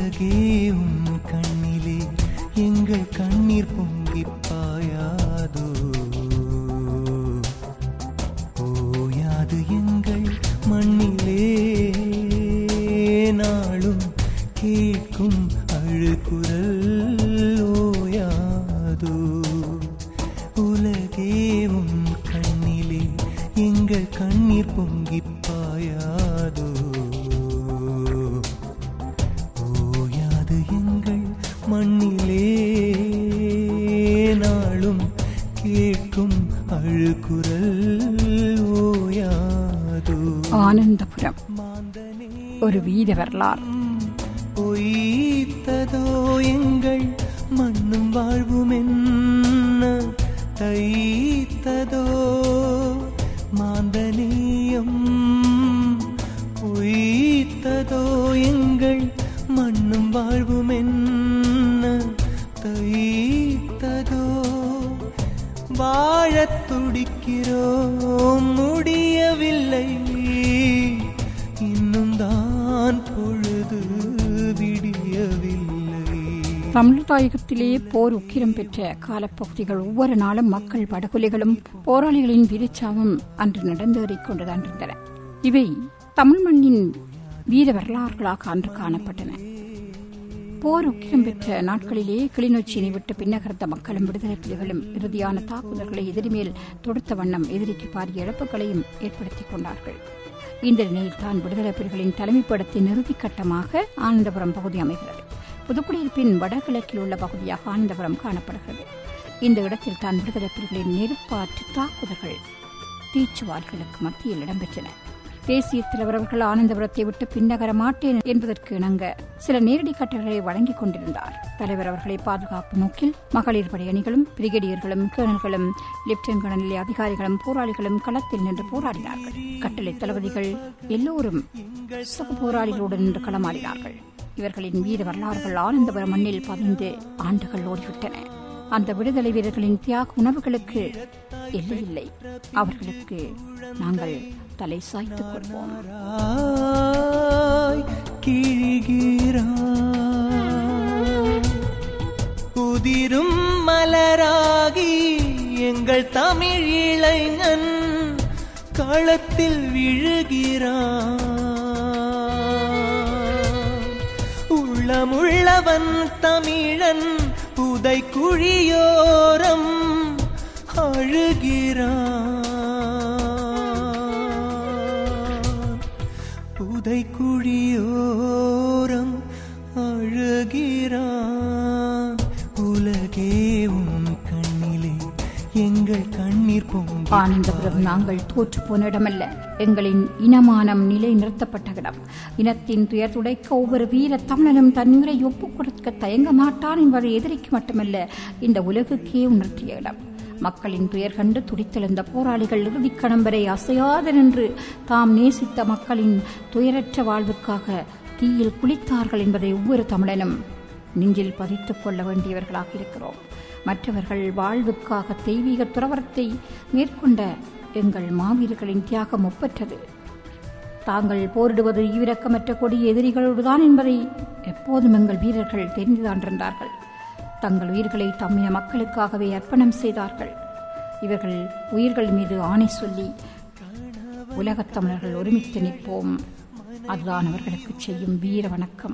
உலகே உன் கண்ணிலே எங்கள் கண்ணீர் பொங்கிப் பாயாதோ ஓயாது எங்கள் மண்ணிலே நாளும் கேட்கும் அழுகுரல் ஓயாதோ உலகே உன் கண்ணிலே எங்கள் கண்ணீர் பொங்கிப் பாயாதோ ஓயாது எங்கள் மண்ணிலே நாளும் கேட்கும் அழுகுரல் ஓயாதோ ஆனந்தபுரம் ஒரு வீர வரலாறு பொய்த்ததோ எங்கள் மண்ணும் வாழ்வும் என்ன தைத்ததோ மாந்தனேயம் பொய்த்ததோ எங்கள் மண்ணும் வாழ்வும் என்ன தைத்ததோ வாழத் துடிக்கிறோம் முடியவில்லை இன்னும் தான் பொழுது விடியவில்லை தமிழ் தாயகத்திலே போர் உக்கிரம் பெற்ற காலப்பகுதிகள் ஒவ்வொரு நாளும் மக்கள் படுகொலைகளும் போராளிகளின் வீரச்சாவும் அன்று நடந்தேறிக் கொண்டுதான்றிருந்தன இவை தமிழ் மண்ணின் வீர வரலாறுகளாக அன்று காணப்பட்டன போர் உக்கிரம் பெற்ற நாட்களிலே கிளிநொச்சியினை விட்டு பின்னகர்ந்த மக்களும் விடுதலை புலிகளும் இறுதியான தாக்குதல்களை எதிரி மேல் தொடுத்த வண்ணம் எதிரிக்கு பாரிய இழப்புகளையும் ஏற்படுத்திக் கொண்டார்கள் இந்த நிலையில் தான் விடுதலை புலிகளின் தலைமைப்படத்தின் இறுதிக் கட்டமாக ஆனந்தபுரம் பகுதி அமைகிறது புதுக்குடியிருப்பின் வடகிழக்கில் உள்ள பகுதியாக ஆனந்தபுரம் காணப்படுகிறது இந்த இடத்தில் தான் விடுதலை புலிகளின் நெருப்பாற்று தாக்குதல்கள் தீச்சுவால்களுக்கு மத்தியில் இடம்பெற்றன தேசிய தலைவர் அவர்கள் ஆனந்தபுரத்தை விட்டு பின்னகர மாட்டேன் என்பதற்கு இணங்க சில நேரடி கட்டளைகளை வழங்கிக் கொண்டிருந்தார் தலைவர் அவர்களை பாதுகாப்பு நோக்கில் மகளிர் படை அணிகளும் பிரிகேடியர்களும் கேர்னல்களும் லெப்டினன்ட் கர்னல் நிலை அதிகாரிகளும் போராளிகளும் களத்தில் நின்று போராடினார்கள் கட்டளை தளபதிகள் எல்லோரும் சக போராளிகளுடன் நின்று களமாடினார்கள் இவர்களின் வீர வரலாறுகள் ஆனந்தபுரம் மண்ணில் பதிந்து ஆண்டுகள் ஓடிவிட்டன அந்த விடுதலை வீரர்களின் தியாக உணவுகளுக்கு எல்லையில்லை அவர்களுக்கு நாங்கள் தலை சாய்த்துக் கொள்வோம் ராய் கிழிகிறாய் உதிரும் மலராகி எங்கள் தமிழ் இளைஞன் களத்தில் விழுகிறான் உள்ளமுள்ளவன் தமிழன் புதை குழியோரம் அழுகிறான் புதை குழியோரம் அழுகிறான் உலகே உன் கண்ணிலே எங்கள் கண்ணீர் பொங்கி ஆனந்தபுரம் நாங்கள் தோற்று போன இடமல்ல எங்களின் இனமானம் நிலை நிறுத்தப்பட்ட இடம் இனத்தின் துயர் துடைக்க ஒவ்வொரு வீர தமிழனும் தன் உயிரை ஒப்புக் கொடுக்க தயங்க மாட்டான் என்பதை எதிரிக்கு மட்டுமல்ல இந்த உலகுக்கே உணர்த்திய இடம் மக்களின் துயர் கண்டு துடித்தெழுந்த போராளிகள் இறுதிக்கணம் வரை அசையாது நின்று தாம் நேசித்த மக்களின் துயரற்ற வாழ்வுக்காக தீயில் குளித்தார்கள் என்பதை ஒவ்வொரு தமிழனும் நெஞ்சில் பதித்துக் கொள்ள வேண்டியவர்களாக இருக்கிறோம் மற்றவர்கள் வாழ்வுக்காக தெய்வீக துறவரத்தை மேற்கொண்ட எங்கள் மாவீரர்களின் தியாகம் ஒப்பற்றது தாங்கள் போரிடுவது ஈவிரக்கமற்ற கொடிய எதிரிகளோடுதான் என்பதை எப்போதும் எங்கள் வீரர்கள் தெரிந்துதான்றிருந்தார்கள் தங்கள் உயிர்களை தம்மின மக்களுக்காகவே அர்ப்பணம் செய்தார்கள் இவர்கள் உயிர்கள் மீது ஆணை சொல்லி உலகத் தமிழர்கள் ஒருமித்து நிற்போம் அதுதான் அவர்களுக்கு செய்யும் வீர வணக்கம்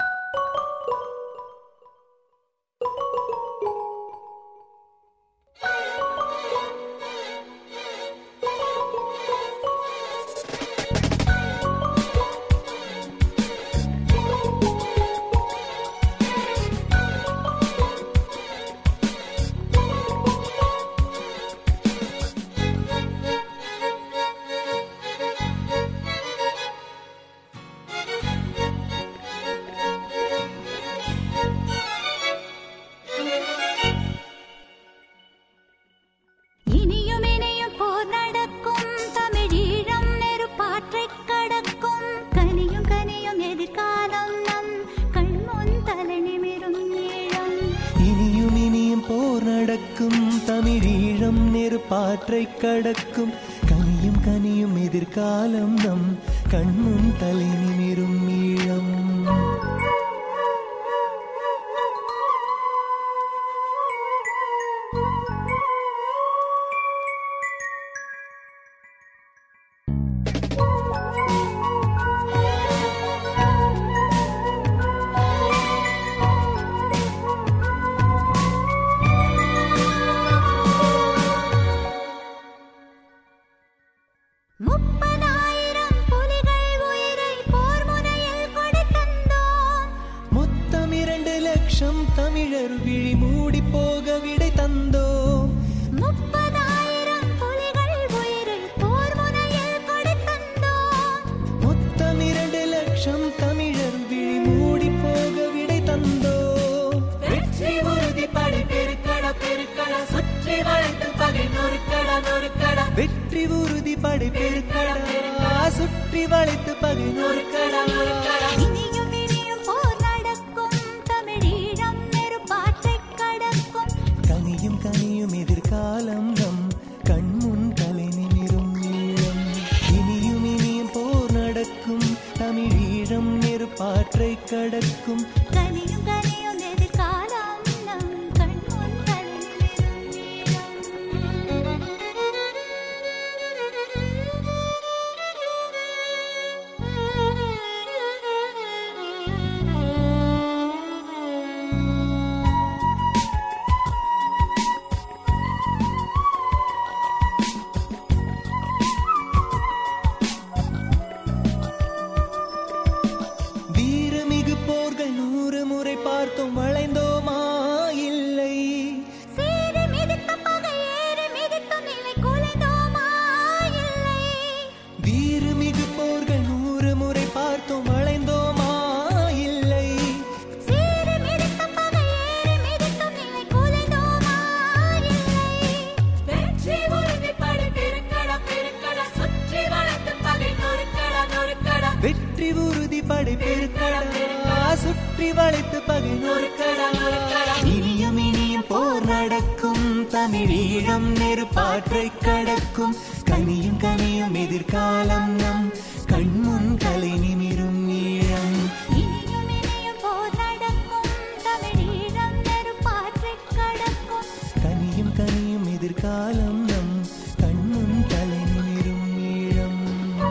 இனியும் இனியும் போர் நடக்கும் தமிழீழம் நெருப்பாற்றைக் கடக்கும் கனியும் கனியும் எதிர்காலம் நம் கண்முன் தலை நிமிரும் ஈழம் இனியும் இனியும் போர் நடக்கும் தமிழீழம் நெருப்பாற்றை கடக்கும் கனியும் கனியும் எதிர்காலம் நம் கண்முன் தலை நிமிரும் ஈழம் முப்பதாயிரம் புலிகள் உயிரை போர் முனையில் கொடுத்தந்தோம் மொத்தம் இரண்டு லட்சம் தமிழர் விழி மூடி போக விடை தந்தோம் முப்பதாயிரம் புலிகள் உயிரை போர் முனையில் கொடுத்தந்தோம் மொத்தம் இரண்டு லட்சம் தமிழர் விழி மூடி போக விடை தந்தோம் வெற்றி உறுதி படை பெருக்கட பெருக்கட சுற்றி வளைத்து பகை நொறுக்கட நொறுக்கட வெற்றி உறுதி படை பெருக்கடா சுற்றி வளைத்து பகை நொறுக்கட நொறுக்கட இனியும் இனியும் போர் நடக்கும் தமிழீழம் நெருப்பாற்றைக் கடக்கும் கனியும் கனியும் எதிர்காலம் நம் கண்முன் கலை நிமிரும் ஈழம் இனியும் இனியும் போர் நடக்கும் தமிழீழம் நெருப்பாற்றை கடக்கும் கனியும் கனியும் எதிர்காலம் நம் கண்முன் தலைநிமிரும் வீரமிகு போர்கள் நூறு முறை பார்த்தோம் வளைந்தோமா இல்லை சீறி மிதித்த பகை ஏறி மிதித்தும் நிலை குலைந்தோமா இல்லை வீரமிகு போர்கள் நூறு முறை பார்த்தோம் வளைந்தோமா இல்லை சீறி மிதித்த பகை ஏறி மிதித்தும் நிலை குலைந்தோமா இல்லை வெற்றி உறுதி படை பெருக்கட பெருக்கட சுற்றி வளைத்து பகை நொறுக்கட நொறுக்கட வெற்றி உறுதி படை பெருக்கடா சுற்றி வளைத்து பகை நொறுக்கட நொறுக்கட இனியும் இனியும் போர் நடக்கும் தமிழீழம் நெருப்பாற்றை கடக்கும் கனியும் கனியும் எதிர்காலம் நம் கண்முன் கலை நிமிரும் ஈழம் இனியும் இனியும் போர் நடக்கும் தமிழீழம் நெருப்பாற்றைக் கடக்கும் கனியும் கனியும் எதிர்காலம் நம் கண்முன் தலை நிமிரும் ஈழம்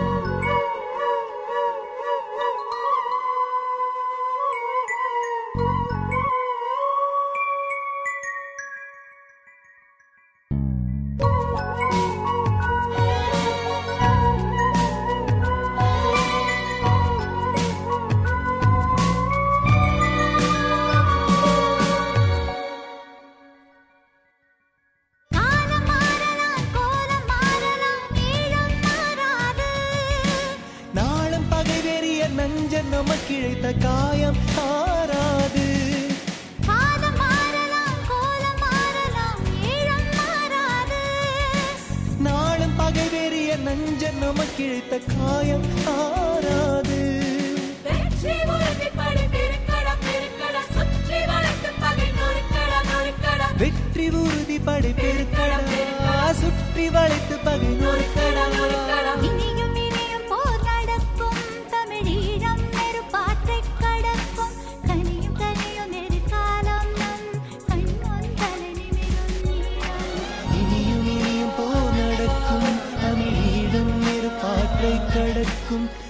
காலம் மாறலாம் கோலம் மாறலாம் ஈழம் மாறாது நாளும் பகை வெறிய நஞ்சன் நமக்கிழைத்த காயம் ஆறாது காலம் மாறலாம் கோலம் மாறலாம் ஈழம் மாறாது நாளும் பகை வெறிய நஞ்சன் நமக்கிழைத்த காயம் ஆறாது வெற்றி உறுதி படை பெருக்கட பெருக்கட சுற்றி வளைத்து பகை நொறுக்கட நொறுக்கட வெற்றி உறுதி படை பெருக்கடா சுற்றி வளைத்து பகை நொறுக்கட நொறுக்கட இனியும் இனியும் போர் நடக்கும் தமிழீழம் நெருப்பாற்றைக் கடக்கும் கனியும் கனியும் எதிர்காலம் நம் கண்முன் தலை நிமிரும் ஈழம் இனியும் இனியும் போர் நடக்கும் தமிழீழம் நெருப்பாற்றை கடக்கும்